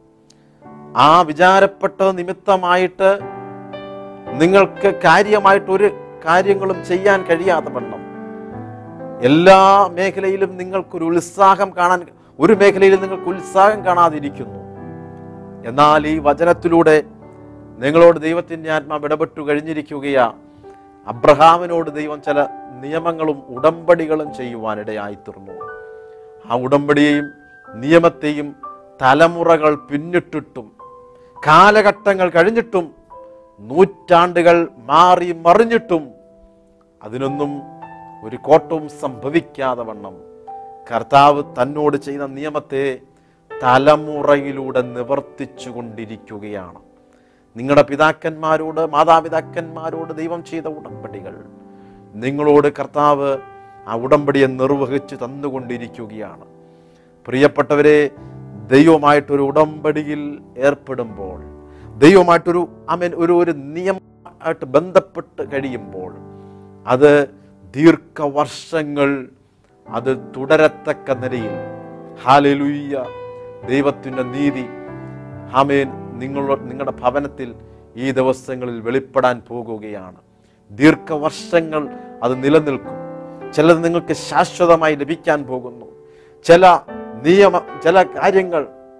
ആ വിചാരപ്പെട്ട നിമിത്തമായിട്ട് നിങ്ങൾക്ക് കാര്യമായിട്ട് ഒരു കാര്യങ്ങളും ചെയ്യാൻ കഴിയാതെ വണ്ണം എല്ലാ മേഖലയിലും നിങ്ങൾക്കൊരു ഉത്സാഹം കാണാൻ ഒരു മേഖലയിലും നിങ്ങൾക്ക് ഉത്സാഹം കാണാതിരിക്കുന്നു എന്നാൽ ഈ വചനത്തിലൂടെ നിങ്ങളോട് ദൈവത്തിൻ്റെ ആത്മാവ് ഇടപെട്ടു കഴിഞ്ഞിരിക്കുകയാ അബ്രഹാമിനോട് ദൈവം ചില നിയമങ്ങളും ഉടമ്പടികളും ചെയ്യുവാനിടയായി തീർന്നു ആ ഉടമ്പടിയെയും നിയമത്തെയും തലമുറകൾ പിന്നിട്ടിട്ടും കാലഘട്ടങ്ങൾ കഴിഞ്ഞിട്ടും നൂറ്റാണ്ടുകൾ മാറി മറിഞ്ഞിട്ടും അതിനൊന്നും ഒരു കോട്ടവും സംഭവിക്കാതെ വണ്ണം കർത്താവ് തന്നോട് ചെയ്ത നിയമത്തെ തലമുറയിലൂടെ നിവർത്തിച്ചു കൊണ്ടിരിക്കുകയാണ് നിങ്ങളുടെ പിതാക്കന്മാരോട് മാതാപിതാക്കന്മാരോട് ദൈവം ചെയ്ത ഉടമ്പടികൾ നിങ്ങളോട് കർത്താവ് ആ ഉടമ്പടിയെ നിർവഹിച്ച് തന്നുകൊണ്ടിരിക്കുകയാണ് പ്രിയപ്പെട്ടവരെ ദൈവമായിട്ടൊരു ഉടമ്പടിയിൽ ഏർപ്പെടുമ്പോൾ ദൈവമായിട്ടൊരു അമേൻ ഒരു ഒരു നിയമമായിട്ട് ബന്ധപ്പെട്ട് കഴിയുമ്പോൾ അത് ദീർഘവർഷങ്ങൾ അത് തുടരത്തക്ക നിലയിൽ ഹാലലുയ്യ ദൈവത്തിൻ്റെ നീതി ആമേൻ നിങ്ങളുടെ നിങ്ങളുടെ ഭവനത്തിൽ ഈ ദിവസങ്ങളിൽ വെളിപ്പെടാൻ പോകുകയാണ് ദീർഘവർഷങ്ങൾ അത് നിലനിൽക്കും ചിലത് നിങ്ങൾക്ക് ശാശ്വതമായി ലഭിക്കാൻ പോകുന്നു ചില നിയമ ചില കാര്യങ്ങൾ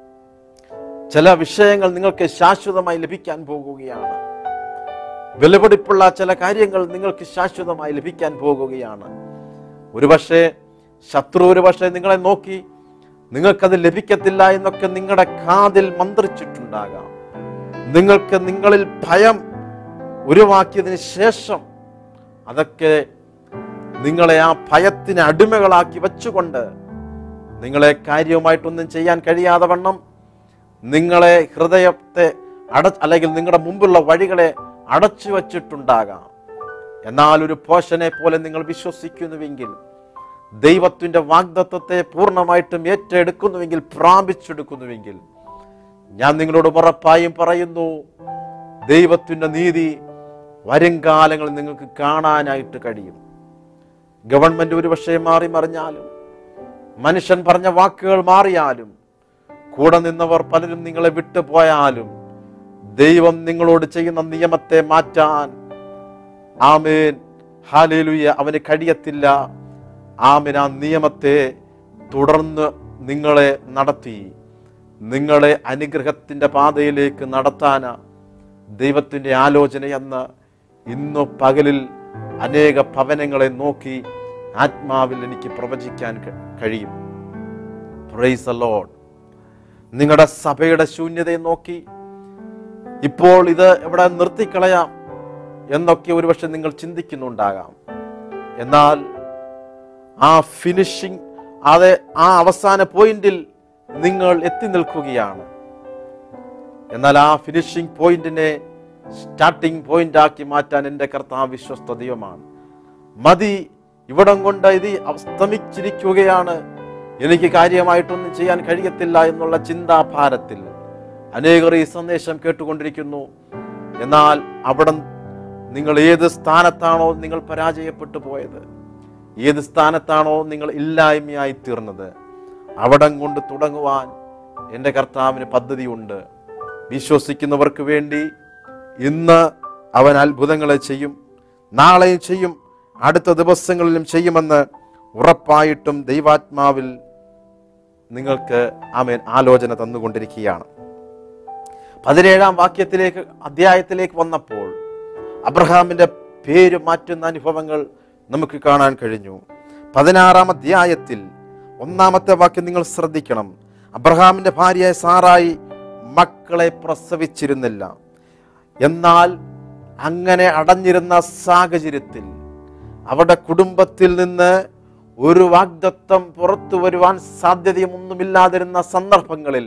ചില വിഷയങ്ങൾ നിങ്ങൾക്ക് ശാശ്വതമായി ലഭിക്കാൻ പോകുകയാണ് വിലപിടിപ്പുള്ള ചില കാര്യങ്ങൾ നിങ്ങൾക്ക് ശാശ്വതമായി ലഭിക്കാൻ പോകുകയാണ് ഒരുപക്ഷെ ശത്രു ഒരുപക്ഷെ നിങ്ങളെ നോക്കി നിങ്ങൾക്കത് ലഭിക്കത്തില്ല എന്നൊക്കെ നിങ്ങളുടെ കാതിൽ മന്ത്രിച്ചിട്ടുണ്ടാകാം നിങ്ങൾക്ക് നിങ്ങളിൽ ഭയം ഉരുവാക്കിയതിന് ശേഷം അതൊക്കെ നിങ്ങളെ ആ ഭയത്തിന് അടിമകളാക്കി വെച്ചുകൊണ്ട് നിങ്ങളെ കാര്യവുമായിട്ടൊന്നും ചെയ്യാൻ കഴിയാതെ വണ്ണം നിങ്ങളെ ഹൃദയത്തെ അട അല്ലെങ്കിൽ നിങ്ങളുടെ മുമ്പുള്ള വഴികളെ അടച്ചു വച്ചിട്ടുണ്ടാകാം എന്നാൽ ഒരു പോഷനെ പോലെ നിങ്ങൾ വിശ്വസിക്കുന്നുവെങ്കിൽ ദൈവത്തിൻ്റെ വാഗ്ദത്വത്തെ പൂർണ്ണമായിട്ടും ഏറ്റെടുക്കുന്നുവെങ്കിൽ പ്രാപിച്ചെടുക്കുന്നുവെങ്കിൽ ഞാൻ നിങ്ങളോട് ഉറപ്പായും പറയുന്നു ദൈവത്തിൻ്റെ നീതി വരും കാലങ്ങളിൽ നിങ്ങൾക്ക് കാണാനായിട്ട് കഴിയും ഗവൺമെന്റ് ഒരുപക്ഷെ മാറി മറിഞ്ഞാലും മനുഷ്യൻ പറഞ്ഞ വാക്കുകൾ മാറിയാലും കൂടെ നിന്നവർ പലരും നിങ്ങളെ വിട്ടുപോയാലും ദൈവം നിങ്ങളോട് ചെയ്യുന്ന നിയമത്തെ മാറ്റാൻ ആമേൻ ഹാലേലുയ അവന് കഴിയത്തില്ല ആമേൻ ആ നിയമത്തെ തുടർന്ന് നിങ്ങളെ നടത്തി നിങ്ങളെ അനുഗ്രഹത്തിൻ്റെ പാതയിലേക്ക് നടത്താനാ ദൈവത്തിൻ്റെ ആലോചനയെന്ന് ഇന്നു പകലിൽ അനേക ഭവനങ്ങളെ നോക്കി ആത്മാവിൽ എനിക്ക് പ്രവചിക്കാൻ ക- കഴിയും പ്രൈസ് ലോഡ് നിങ്ങളുടെ സഭയുടെ ശൂന്യതയെ നോക്കി ഇപ്പോൾ ഇത് ഇവിടെ നിർത്തിക്കളയാം എന്നൊക്കെ ഒരുപക്ഷെ നിങ്ങൾ ചിന്തിക്കുന്നുണ്ടാകാം എന്നാൽ ആ ഫിനിഷിംഗ് അത് ആ അവസാന പോയിന്റിൽ നിങ്ങൾ എത്തി നിൽക്കുകയാണ് എന്നാൽ ആ ഫിനിഷിംഗ് പോയിന്റിനെ സ്റ്റാർട്ടിംഗ് പോയിന്റ് ആക്കി മാറ്റാൻ എൻ്റെ കർത്താവ് വിശ്വസ്ത ദൈവമാണ് മതി ഇവിടം കൊണ്ട് ഇത് അസ്തമിച്ചിരിക്കുകയാണ് എനിക്ക് കാര്യമായിട്ടൊന്നും ചെയ്യാൻ കഴിയത്തില്ല എന്നുള്ള ചിന്താഭാരത്തിൽ അനേകർ ഈ സന്ദേശം കേട്ടുകൊണ്ടിരിക്കുന്നു എന്നാൽ അവിടെ നിങ്ങൾ ഏത് സ്ഥാനത്താണോ നിങ്ങൾ പരാജയപ്പെട്ടു പോയത് ഏത് സ്ഥാനത്താണോ നിങ്ങൾ ഇല്ലായ്മയായി തീർന്നത് അവിടം കൊണ്ട് തുടങ്ങുവാൻ എൻ്റെ കർത്താവിന് പദ്ധതിയുണ്ട് വിശ്വസിക്കുന്നവർക്ക് വേണ്ടി ഇന്ന് അവൻ അത്ഭുതങ്ങളെ ചെയ്യും നാളെയും ചെയ്യും അടുത്ത ദിവസങ്ങളിലും ചെയ്യുമെന്ന് ഉറപ്പായിട്ടും ദൈവാത്മാവിൽ നിങ്ങൾക്ക് ആമേൻ ആലോചന തന്നുകൊണ്ടിരിക്കുകയാണ് പതിനേഴാം വാക്യത്തിലേക്ക് അധ്യായത്തിലേക്ക് വന്നപ്പോൾ അബ്രഹാമിന്റെ പേര് മാറ്റുന്ന അനുഭവങ്ങൾ നമുക്ക് കാണാൻ കഴിഞ്ഞു പതിനാറാം അധ്യായത്തിൽ ഒന്നാമത്തെ വാക്യം നിങ്ങൾ ശ്രദ്ധിക്കണം അബ്രഹാമിന്റെ ഭാര്യയായ സാറായി മക്കളെ പ്രസവിച്ചിരുന്നില്ല എന്നാൽ അങ്ങനെ അടഞ്ഞിരുന്ന സാഹചര്യത്തിൽ അവരുടെ കുടുംബത്തിൽ നിന്ന് ഒരു വാഗ്ദത്വം പുറത്തു വരുവാൻ സാധ്യതയൊന്നുമില്ലാതിരുന്ന സന്ദർഭങ്ങളിൽ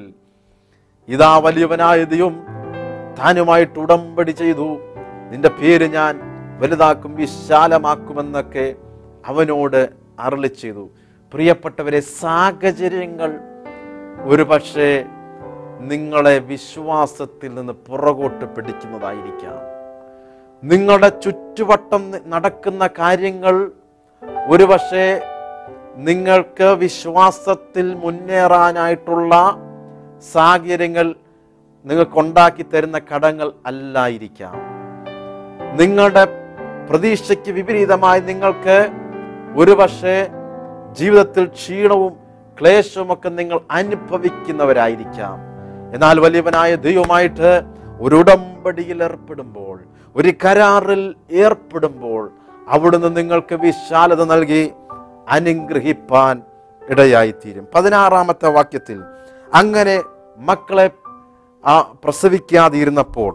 ഇതാ വലിയവനായ ദൈവം താനുമായിട്ട് ഉടമ്പടി ചെയ്തു നിന്റെ പേര് ഞാൻ വലുതാക്കും വിശാലമാക്കുമെന്നൊക്കെ അവനോട് അരളി ചെയ്തു പ്രിയപ്പെട്ടവരെ സാഹചര്യങ്ങൾ ഒരു പക്ഷേ നിങ്ങളെ വിശ്വാസത്തിൽ നിന്ന് പുറകോട്ട് പിടിക്കുന്നതായിരിക്കാം നിങ്ങളുടെ ചുറ്റുവട്ടം നടക്കുന്ന കാര്യങ്ങൾ ഒരുപക്ഷെ നിങ്ങൾക്ക് വിശ്വാസത്തിൽ മുന്നേറാനായിട്ടുള്ള സാഹചര്യങ്ങൾ നിങ്ങൾക്കുണ്ടാക്കി തരുന്ന കടങ്ങൾ അല്ലായിരിക്കാം നിങ്ങളുടെ പ്രതീക്ഷയ്ക്ക് വിപരീതമായി നിങ്ങൾക്ക് ഒരുപക്ഷെ ജീവിതത്തിൽ ക്ഷീണവും ക്ലേശവുമൊക്കെ നിങ്ങൾ അനുഭവിക്കുന്നവരായിരിക്കാം എന്നാൽ വലിയവനായ ദൈവമായിട്ട് ഒരു ഉടമ്പടിയിൽ ഏർപ്പെടുമ്പോൾ ഒരു കരാറിൽ ഏർപ്പെടുമ്പോൾ അവിടുന്ന് നിങ്ങൾക്ക് വിശാലത നൽകി അനുഗ്രഹിപ്പാൻ ഇടയായിത്തീരും പതിനാറാമത്തെ വാക്യത്തിൽ അങ്ങനെ മക്കളെ ആ പ്രസവിക്കാതിരുന്നപ്പോൾ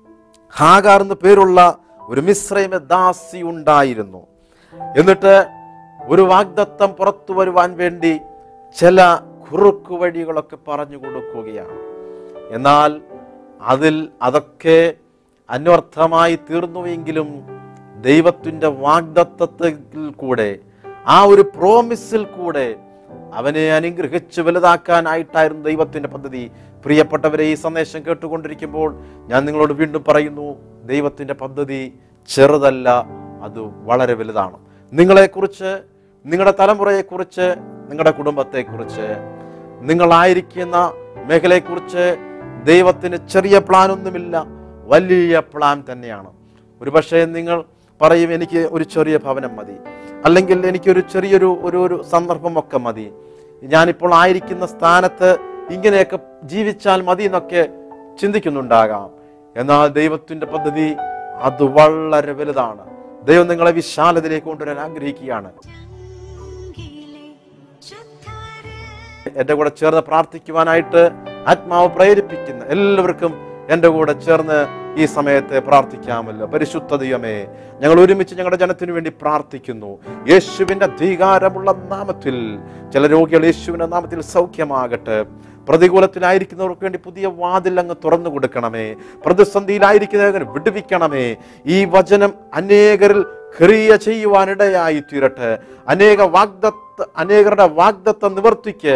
ഹാഗാർ എന്ന് പേരുള്ള ഒരു മിശ്രൈമ ദാസി ഉണ്ടായിരുന്നു എന്നിട്ട് ഒരു വാഗ്ദത്തം പുറത്തു വരുവാൻ വേണ്ടി ചില കുറുക്കു വഴികളൊക്കെ പറഞ്ഞു കൊടുക്കുകയാണ് എന്നാൽ അതിൽ അതൊക്കെ അന്വർത്ഥമായി തീർന്നുവെങ്കിലും ദൈവത്തിൻ്റെ വാഗ്ദത്തത്തിൽ കൂടെ ആ ഒരു പ്രോമിസിൽ കൂടെ അവനെ അനുഗ്രഹിച്ച് വലുതാക്കാനായിട്ടായിരുന്നു ദൈവത്തിൻ്റെ പദ്ധതി പ്രിയപ്പെട്ടവരെ ഈ സന്ദേശം കേട്ടുകൊണ്ടിരിക്കുമ്പോൾ ഞാൻ നിങ്ങളോട് വീണ്ടും പറയുന്നു ദൈവത്തിൻ്റെ പദ്ധതി ചെറുതല്ല അത് വളരെ വലുതാണ് നിങ്ങളെക്കുറിച്ച് നിങ്ങളുടെ തലമുറയെക്കുറിച്ച് നിങ്ങളുടെ കുടുംബത്തെക്കുറിച്ച് നിങ്ങളായിരിക്കുന്ന മേഖലയെക്കുറിച്ച് ദൈവത്തിന് ചെറിയ പ്ലാൻ ഒന്നുമില്ല വലിയ പ്ലാൻ തന്നെയാണ് ഒരുപക്ഷെ നിങ്ങൾ പറയും എനിക്ക് ഒരു ചെറിയ ഭവനം മതി അല്ലെങ്കിൽ എനിക്കൊരു ചെറിയൊരു ഒരു ഒരു സന്ദർഭമൊക്കെ മതി ഞാനിപ്പോൾ ആയിരിക്കുന്ന സ്ഥാനത്ത് ഇങ്ങനെയൊക്കെ ജീവിച്ചാൽ മതി എന്നൊക്കെ ചിന്തിക്കുന്നുണ്ടാകാം എന്നാൽ ദൈവത്തിൻ്റെ പദ്ധതി അത് വളരെ വലുതാണ് ദൈവം നിങ്ങളെ വിശാലതയിലേക്ക് കൊണ്ടുവരാൻ ആഗ്രഹിക്കുകയാണ് ചങ്കിലെ ശുദ്ധരെ എൻ്റെ കൂടെ ചേർന്ന് പ്രാർത്ഥിക്കുവാനായിട്ട് ആത്മാവ് പ്രേരിപ്പിക്കുന്ന എല്ലാവർക്കും എൻ്റെ കൂടെ ചേർന്ന് ഈ സമയത്ത് പ്രാർത്ഥിക്കാമല്ലോ പരിശുദ്ധ ദൈവമേ ഞങ്ങൾ ഒരുമിച്ച് ഞങ്ങളുടെ ജനത്തിനു വേണ്ടി പ്രാർത്ഥിക്കുന്നു യേശുവിൻ്റെ അധികാരമുള്ള നാമത്തിൽ ചില രോഗികൾ യേശുവിൻ്റെ നാമത്തിൽ സൗഖ്യമാകട്ടെ പ്രതികൂലത്തിലായിരിക്കുന്നവർക്ക് വേണ്ടി പുതിയ വാതിൽ അങ്ങ് തുറന്നു കൊടുക്കണമേ പ്രതിസന്ധിയിലായിരിക്കുന്നവർ വിടുവിക്കണമേ ഈ വചനം അനേകരിൽ ക്രിയ ചെയ്യുവാനിടയായി തീരട്ടെ അനേക വാഗ്ദത്ത അനേകരുടെ വാഗ്ദത്ത നിവർത്തിക്ക്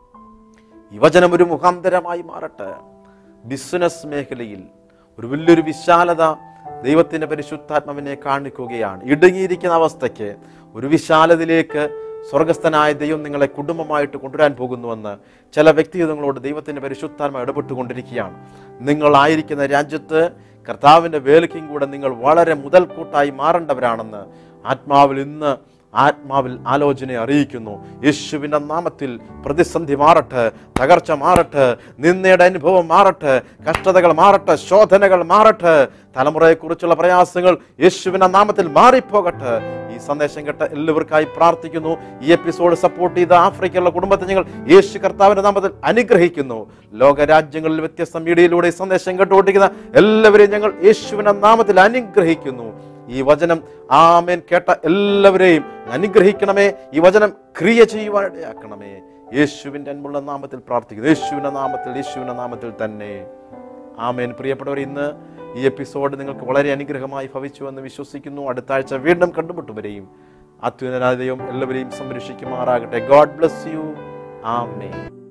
ഈ വചനം ഒരു മുഖാന്തരമായി മാറട്ടെ ബിസിനസ് മേഖലയിൽ ഒരു വലിയൊരു വിശാലത ദൈവത്തിൻ്റെ പരിശുദ്ധാത്മാവിനെ കാണിക്കുകയാണ് ഇടുങ്ങിയിരിക്കുന്ന അവസ്ഥയ്ക്ക് ഒരു വിശാലതയിലേക്ക് സ്വർഗസ്ഥനായ ദൈവം നിങ്ങളെ കുടുംബമായിട്ട് കൊണ്ടുവരാൻ പോകുന്നുവെന്ന് ചില വ്യക്തിഗതങ്ങളോട് ദൈവത്തിൻ്റെ പരിശുദ്ധാത്മ ഇടപെട്ടുകൊണ്ടിരിക്കുകയാണ് നിങ്ങളായിരിക്കുന്ന രാജ്യത്ത് കർത്താവിൻ്റെ വേലയ്ക്കും കൂടെ നിങ്ങൾ വളരെ മുതൽക്കൂട്ടായി മാറേണ്ടവരാണെന്ന് ആത്മാവിൽ ഇന്ന് ആത്മാവിൽ ആലോചന അറിയിക്കുന്നു യേശുവിൻ്റെ നാമത്തിൽ പ്രതിസന്ധി മാറട്ടെ തകർച്ച മാറട്ടെ നിന്നയുടെ അനുഭവം മാറട്ടെ കഷ്ടതകൾ മാറട്ടെ ശോധനകൾ മാറട്ടെ തലമുറയെക്കുറിച്ചുള്ള പ്രയാസങ്ങൾ യേശുവിൻ്റെ നാമത്തിൽ മാറിപ്പോകട്ടെ ഈ സന്ദേശം കേട്ട എല്ലാവർക്കായി പ്രാർത്ഥിക്കുന്നു ഈ എപ്പിസോഡ് സപ്പോർട്ട് ചെയ്ത ആഫ്രിക്കയിലുള്ള കുടുംബത്തെ ഞങ്ങൾ യേശു കർത്താവിൻ്റെ നാമത്തിൽ അനുഗ്രഹിക്കുന്നു ലോകരാജ്യങ്ങളിൽ വ്യത്യസ്ത മീഡിയയിലൂടെ ഈ സന്ദേശം കേട്ടുകൊണ്ടിരിക്കുന്ന എല്ലാവരെയും ഞങ്ങൾ യേശുവിൻ്റെ നാമത്തിൽ അനുഗ്രഹിക്കുന്നു ഈ വചനം ആമേൻ കേട്ട എല്ലാവരെയും അനുഗ്രഹിക്കണമേ ഈ വചനം ക്രിയ ചെയ്യുവാനിടയാക്കണമേ യേശുവിൻ്റെ അൻപുള്ള നാമത്തിൽ പ്രാർത്ഥിക്കുന്നു യേശുവിൻ്റെ നാമത്തിൽ യേശുവിൻ്റെ നാമത്തിൽ തന്നെ ആമേൻ പ്രിയപ്പെട്ടവർ ഇന്ന് ഈ എപ്പിസോഡ് നിങ്ങൾക്ക് വളരെ അനുഗ്രഹമായി ഭവിച്ചു എന്ന് വിശ്വസിക്കുന്നു അടുത്ത ആഴ്ച വീണ്ടും കണ്ടുമുട്ടുവരെയും അത്യുന്നനാദയും എല്ലാവരെയും സംരക്ഷിക്കുമാറാകട്ടെ ഗോഡ് ബ്ലസ് യു ആമേൻ